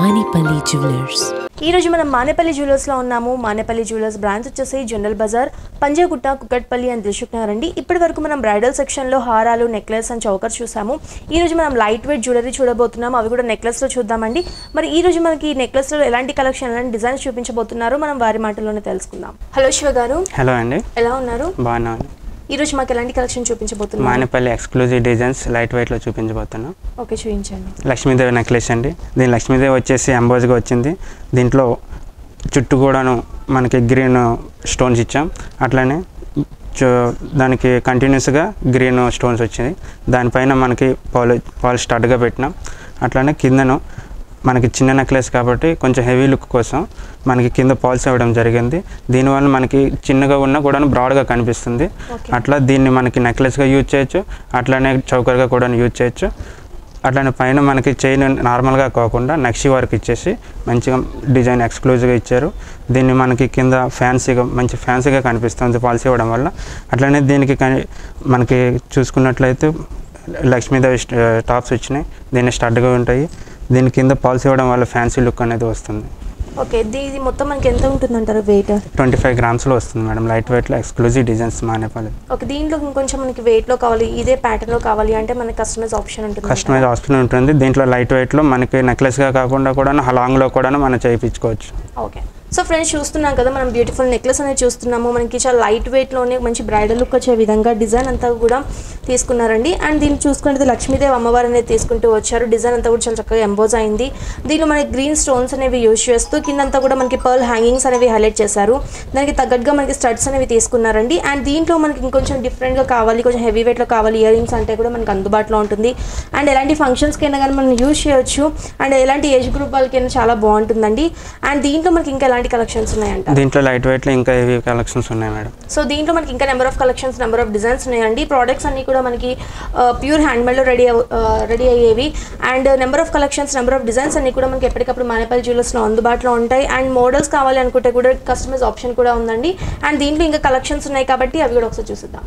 Manipali Jewelers. ఈ రోజు మనం మానేపల్లి జ్యువెలర్స్లో ఉన్నాము మానేపల్లి జ్యువెలర్స్ బ్రాంచ్ వచ్చేసి జనరల్ బజార్ పంజాగుట్ట కుక్కట్పల్లి అని దిల్సుకున్నారండి ఇప్పటి వరకు మనం బ్రైడల్ సెక్షన్లో హారాలు నెక్లెస్ అండ్ చౌకర్ చూసాము ఈ రోజు మనం లైట్ వెయిట్ జ్యువెలరీ చూడబోతున్నాము అవి కూడా నెక్లెస్లో చూద్దామండి మరి ఈ రోజు మనకి ఈ నెక్లెస్లో ఎలాంటి కలెక్షన్ ఎలాంటి డిజైన్స్ చూపించబోతున్నారో మనం వారి మాటల్లోనే తెలుసుకుందాం హలో శివ గారు హలో అండి ఎలా ఉన్నారు బాగున్నాను ఈ రోజు మాకు ఎలాంటి కలెక్షన్ చూపించబోతున్నారు మానేపల్లి ఎక్స్క్లూజివ్ డిజైన్స్ లైట్ వెయిట్లో చూపించబోతున్నాం ఓకే చూపించండి లక్ష్మీదేవి నెక్లెస్ అండి దీని లక్ష్మీదేవి వచ్చేసి ఎంబోజ్గా వచ్చింది దీంట్లో చుట్టూ కూడాను మనకి గ్రీన్ స్టోన్స్ ఇచ్చాం అట్లానే చు- దానికి కంటిన్యూస్గా గ్రీన్ స్టోన్స్ వచ్చింది దానిపైన మనకి పాలు పాలు స్టడ్గా పెట్టినాం అట్లానే కిందను మనకి చిన్న నెక్లెస్ కాబట్టి కొంచెం హెవీ లుక్ కోసం మనకి కింద పాల్స్ ఇవ్వడం జరిగింది దీనివల్ల మనకి చిన్నగా ఉన్నా కూడా బ్రాడ్గా కనిపిస్తుంది Okay. అట్లా దీన్ని మనకి నెక్లెస్గా యూజ్ చేయొచ్చు అట్లానే చౌకర్గా కూడా యూజ్ చేయొచ్చు అట్లానే పైన మనకి చైన్ నార్మల్గా కాకుండా నక్షి వర్క్ ఇచ్చేసి మంచిగా డిజైన్ ఎక్స్క్లూజివ్గా ఇచ్చారు దీన్ని మనకి కింద ఫ్యాన్సీగా మంచి ఫ్యాన్సీగా కనిపిస్తుంది పాలసీ ఇవ్వడం వల్ల అట్లనే దీనికి కని- మనకి చూసుకున్నట్లయితే లక్ష్మీదేవి స్ట్- టాప్స్ వచ్చినాయి దీన్ని స్టడ్గా ఉంటాయి దీని కింద పాలసీ ఇవ్వడం వల్ల ఫ్యాన్సీ లుక్ అనేది వస్తుంది ఓకే ఇది మొత్తం మనకి ఎంత ఉంటుందంటారు వెయిట్ ట్వంటీ ఫైవ్ గ్రామ్స్లో వస్తుంది మేడం లైట్ వెయిట్లో ఎక్స్క్లూజివ్ డిజైన్స్ మానేపల్లి ఓకే దీంట్లో ఇంకొంచెం మనకి weight లో కావాలి ఇదే pattern లో కావాలి అంటే మనకి కస్టమైజ్ ఆప్షన్ ఉంటుంది కస్టమైజ్ ఆప్షన్ ఉంటుంది దీంట్లో లైట్ వెయిట్లో మనకి నెక్లెస్గా కాకుండా కూడా లాంగ్లో కూడా మనం చేయించుకోవచ్చు ఓకే సో ఫ్రెండ్స్ చూస్తున్నాం కదా మనం బ్యూటిఫుల్ నెక్లెస్ అనేది చూస్తున్నాము మనకి చాలా లైట్ వెయిట్లోనే మంచి బ్రైడల్ లుక్ వచ్చే విధంగా డిజైన్ అంతా కూడా తీసుకున్నారండి అండ్ దీన్ని చూసుకుంటే లక్ష్మీదేవి అమ్మవారు అనేది తీసుకుంటూ వచ్చారు డిజైన్ అంతా కూడా చాలా చక్కగా ఎంబోజ్ అయింది దీనిలో మనకి గ్రీన్ స్టోన్స్ అనేవి యూజ్ చేస్తూ కిందంతా కూడా మనకి పర్ల్ హ్యాంగింగ్స్ అనేవి హైలైట్ చేశారు దానికి తగ్గట్టుగా మనకి స్టడ్స్ అనేవి తీసుకున్నారండి అండ్ దీంట్లో మనకి ఇంకొంచెం డిఫరెంట్గా కావాలి కొంచెం హెవీ వెయిట్లో కావాలి ఇయర్ రింగ్స్ అంటే కూడా మనకి అందుబాటులో ఉంటుంది అండ్ ఎలాంటి ఫంక్షన్స్కి అయినా కానీ మనం యూజ్ చేయొచ్చు అండ్ ఎలాంటి ఏజ్ గ్రూప్ వాళ్ళకైనా చాలా బాగుంటుందండి అండ్ దీంట్లో మనకి ఇంకా ఎలాంటి కలెక్షన్స్ ఉన్నాయంట దీంట్లో లైట్ వెయిట్లో ఇంకా హెవీ కలెక్షన్స్ ఉన్నాయి మేడం సో దీంట్లో మనకి ఇంకా number of collections number of designs ఉన్నాయండి ప్రోడక్ట్స్ అన్ని కూడా మనకి ప్యూర్ హ్యాండ్మేడ్లో రెడీ రెడీ అయ్యేవి and number of collections number of designs అన్ని కూడా మనకి ఎప్పటికప్పుడు మానేపల్లి జ్యువెలర్స్లో అందుబాటులో ఉంటాయి అండ్ మోడల్స్ కావాలి అనుకుంటే కూడా కస్టమైజ్ ఆప్షన్ కూడా ఉందండి అండ్ దీంట్లో ఇంకా కలెక్షన్స్ ఉన్నాయి కాబట్టి అవి కూడా ఒకసారి చూసిద్దాం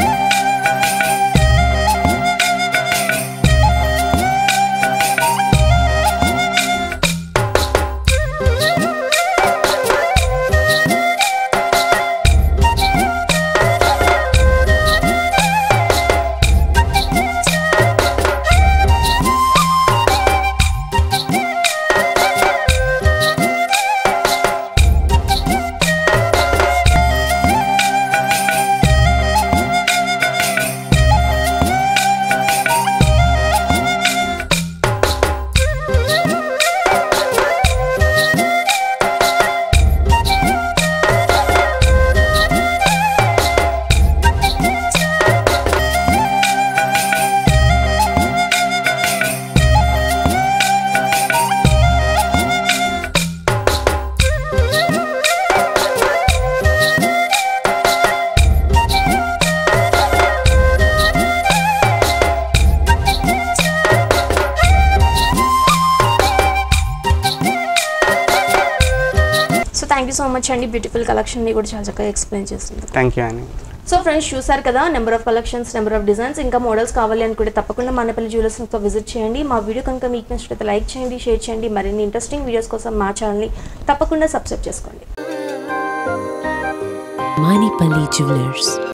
so thank you so much అండి బ్యూటిఫుల్ కలెక్షన్ని కూడా చాలా చక్కగా ఎక్స్ప్లెయిన్ చేస్తుంది థ్యాంక్ యూ అని సో ఫ్రెండ్స్ చూసారు కదా number of collections number of designs ఇంకా మోడల్స్ కావాలి అనుకుంటే తప్పకుండా మానేపల్లి జ్యువెలర్స్ విజిట్ చేయండి మా వీడియో కనుక మీకు నచ్చినట్లయితే లైక్ చేయండి షేర్ చేయండి మరిన్ని ఇంట్రెస్టింగ్ వీడియోస్ కోసం మా ఛానల్ని తప్పకుండా సబ్స్క్రైబ్ చేసుకోండి Manipali Jewelers.